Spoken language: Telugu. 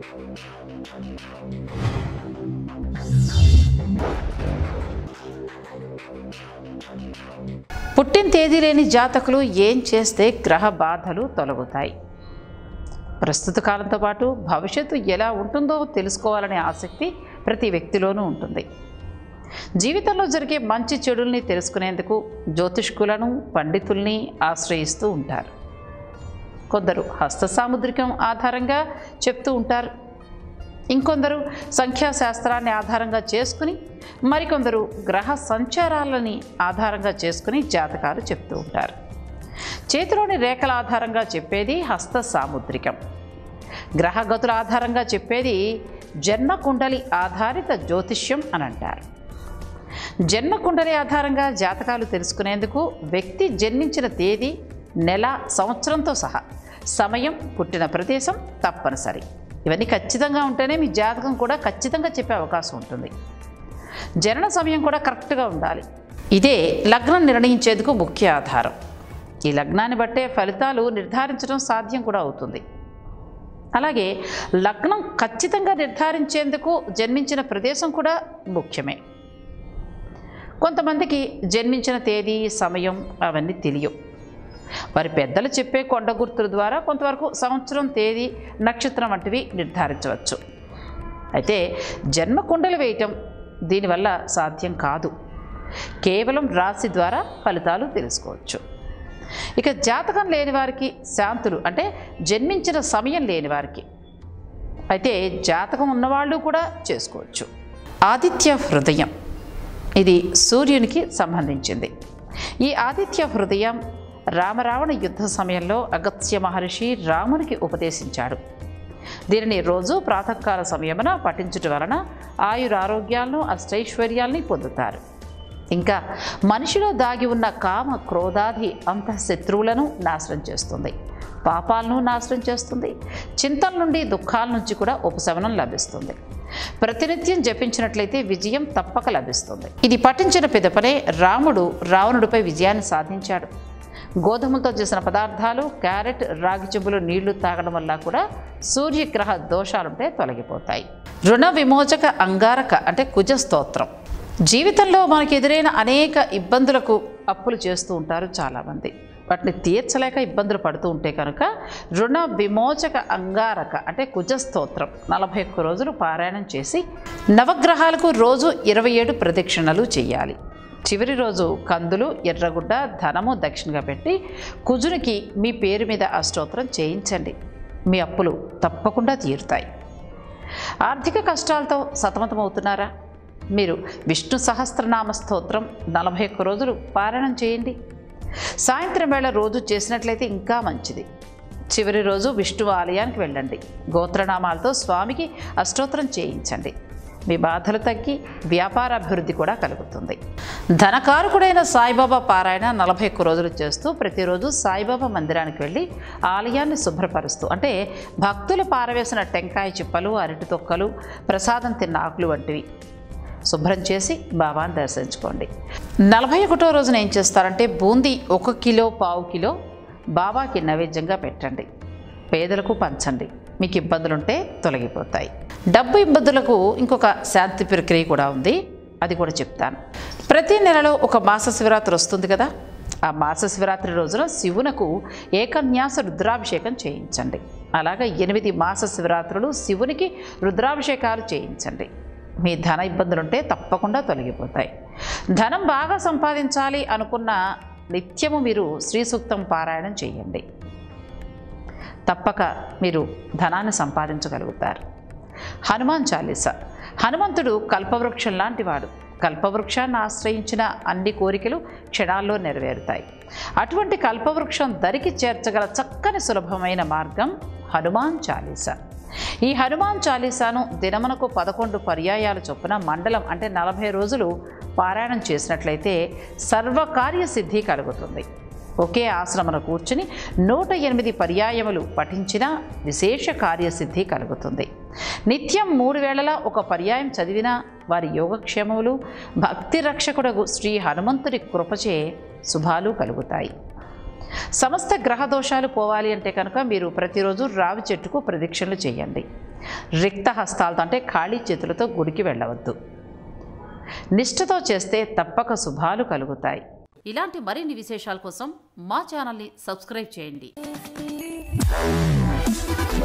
పుట్టిన తేదీ లేని జాతకులు ఏం చేస్తే గ్రహ బాధలు తొలగుతాయి ప్రస్తుత కాలంతో పాటు భవిష్యత్తు ఎలా ఉంటుందో తెలుసుకోవాలనే ఆసక్తి ప్రతి వ్యక్తిలోనూ ఉంటుంది జీవితంలో జరిగే మంచి చెడుల్ని తెలుసుకునేందుకు జ్యోతిష్కులను పండితుల్ని ఆశ్రయిస్తూ ఉంటారు కొందరు హస్త సాముద్రికం ఆధారంగా చెప్తూ ఉంటారు ఇంకొందరు సంఖ్యాశాస్త్రాన్ని ఆధారంగా చేసుకుని మరికొందరు గ్రహ సంచారాలని ఆధారంగా చేసుకుని జాతకాలు చెప్తూ ఉంటారు చేతిలోని రేఖల ఆధారంగా చెప్పేది హస్త సాముద్రికం గ్రహగతుల ఆధారంగా చెప్పేది జన్మ కుండలి ఆధారిత జ్యోతిష్యం అని అంటారు జన్మ కుండలి ఆధారంగా జాతకాలు తెలుసుకునేందుకు వ్యక్తి జన్మించిన తేదీ నెల సంవత్సరంతో సహా సమయం పుట్టిన ప్రదేశం తప్పనిసరి ఇవన్నీ ఖచ్చితంగా ఉంటేనే మీ జాతకం కూడా ఖచ్చితంగా చెప్పే అవకాశం ఉంటుంది జనన సమయం కూడా కరెక్ట్గా ఉండాలి ఇదే లగ్నం నిర్ణయించేందుకు ముఖ్య ఆధారం ఈ లగ్నాన్ని బట్టే ఫలితాలు నిర్ధారించడం సాధ్యం కూడా అవుతుంది అలాగే లగ్నం ఖచ్చితంగా నిర్ధారించేందుకు జన్మించిన ప్రదేశం కూడా ముఖ్యమే కొంతమందికి జన్మించిన తేదీ సమయం అవన్నీ తెలియవు వారి పెద్దలు చెప్పే కొండ గుర్తుల ద్వారా కొంతవరకు సంవత్సరం తేదీ నక్షత్రం వంటివి నిర్ధారించవచ్చు అయితే జన్మ కుండలు వేయటం దీనివల్ల సాధ్యం కాదు కేవలం రాశి ద్వారా ఫలితాలు తెలుసుకోవచ్చు ఇక జాతకం లేని వారికి శాంతులు అంటే జన్మించిన సమయం లేని వారికి అయితే జాతకం ఉన్నవాళ్ళు కూడా చేసుకోవచ్చు ఆదిత్య హృదయం ఇది సూర్యునికి సంబంధించింది ఈ ఆదిత్య హృదయం రామరావణ యుద్ధ సమయంలో అగత్య మహర్షి రామునికి ఉపదేశించాడు దీనిని రోజు ప్రాతకాల సమయమున పఠించుట వలన ఆయురారోగ్యాలను అష్టైశ్వర్యాల్ని పొందుతారు ఇంకా మనిషిలో దాగి ఉన్న కామ క్రోధాది అంత శత్రువులను నాశనం చేస్తుంది పాపాలను నాశనం చేస్తుంది చింతల నుండి దుఃఖాల నుంచి కూడా ఉపశమనం లభిస్తుంది ప్రతినిత్యం జపించినట్లయితే విజయం తప్పక లభిస్తుంది ఇది పఠించిన పిదపనే రాముడు రావణుడిపై విజయాన్ని సాధించాడు గోధుమలతో చేసిన పదార్థాలు క్యారెట్ రాగి చెంబులు నీళ్లు తాగడం వల్ల కూడా సూర్యగ్రహ దోషాలుంటే తొలగిపోతాయి రుణ విమోచక అంగారక అంటే కుజ స్తోత్రం జీవితంలో మనకు ఎదురైన అనేక ఇబ్బందులకు అప్పులు చేస్తూ ఉంటారు చాలామంది వాటిని తీర్చలేక ఇబ్బందులు పడుతూ ఉంటే కనుక రుణ విమోచక అంగారక అంటే కుజ స్తోత్రం నలభై ఒక్క రోజులు పారాయణం చేసి నవగ్రహాలకు రోజు ఇరవై ఏడు ప్రదక్షిణలు చేయాలి చివరి రోజు కందులు ఎర్రగుడ్డ ధనము దక్షిణగా పెట్టి కుజునికి మీ పేరు మీద ఆ స్తోత్రం చేయించండి మీ అప్పులు తప్పకుండా తీరుతాయి ఆర్థిక కష్టాలతో సతమతమవుతున్నారా మీరు విష్ణు సహస్రనామ స్తోత్రం నలభై ఒక్క రోజులు పారాయణం చేయండి సాయంత్రం వేళ రోజు చేసినట్లయితే ఇంకా మంచిది చివరి రోజు విష్ణు ఆలయానికి వెళ్ళండి గోత్రనామాలతో స్వామికి అష్టోత్తరం చేయించండి మీ బాధలు తగ్గి వ్యాపార అభివృద్ధి కూడా కలుగుతుంది ధనకారకుడైన సాయిబాబా పారాయణ నలభై ఒక్క రోజులు చేస్తూ ప్రతిరోజు సాయిబాబా మందిరానికి వెళ్ళి ఆలయాన్ని శుభ్రపరుస్తూ అంటే భక్తులు పారవేసిన టెంకాయ చిప్పలు అరటి తొక్కలు ప్రసాదం తిన్న ఆకులు వంటివి శుభ్రం చేసి బాబాని దర్శించుకోండి నలభై ఒకటో రోజున ఏం చేస్తారంటే బూందీ ఒక కిలో పావు కిలో బాబాకి నైవేద్యంగా పెట్టండి పేదలకు పంచండి మీకు ఇబ్బందులుంటే తొలగిపోతాయి డబ్బు ఇబ్బందులకు ఇంకొక శాంతి ప్రక్రియ కూడా ఉంది అది కూడా చెప్తాను ప్రతి నెలలో ఒక మాస శివరాత్రి వస్తుంది కదా ఆ మాస శివరాత్రి రోజున శివునకు ఏకన్యాస రుద్రాభిషేకం చేయించండి అలాగే ఎనిమిది మాస శివరాత్రులు శివునికి రుద్రాభిషేకాలు చేయించండి మీ ధన ఇబ్బందులుంటే తప్పకుండా తొలగిపోతాయి ధనం బాగా సంపాదించాలి అనుకున్న నిత్యము మీరు శ్రీ సూక్తం పారాయణం చేయండి తప్పక మీరు ధనాన్ని సంపాదించగలుగుతారు హనుమాన్ చాలీస హనుమంతుడు కల్పవృక్షం లాంటివాడు కల్పవృక్షాన్ని ఆశ్రయించిన అన్ని కోరికలు క్షణాల్లో నెరవేరుతాయి అటువంటి కల్పవృక్షం దరికి చేర్చగల చక్కని సులభమైన మార్గం హనుమాన్ చాలీస ఈ హనుమాన్ చాలీసాను దినమునకు పదకొండు పర్యాయాల చొప్పున మండలం అంటే నలభై రోజులు పారాయణం చేసినట్లయితే సర్వకార్య సిద్ధి కలుగుతుంది ఒకే ఆశ్రమను కూర్చుని నూట ఎనిమిది పర్యాయములు పఠించిన విశేష కార్యసిద్ధి కలుగుతుంది నిత్యం మూడు వేళలా ఒక పర్యాయం చదివినా వారి యోగక్షేమములు భక్తి రక్షకుడగు శ్రీ హనుమంతుడి కృపచే శుభాలు కలుగుతాయి సమస్త గ్రహ దోషాలు పోవాలి అంటే కనుక మీరు ప్రతిరోజు రావి చెట్టుకు ప్రదక్షిణలు చేయండి రిక్త హస్తాలతో అంటే ఖాళీ చేతులతో గుడికి వెళ్ళవద్దు నిష్ఠతో చేస్తే తప్పక శుభాలు కలుగుతాయి ఇలాంటి మరిన్ని విశేషాల కోసం మా ఛానల్ని సబ్స్క్రైబ్ చేయండి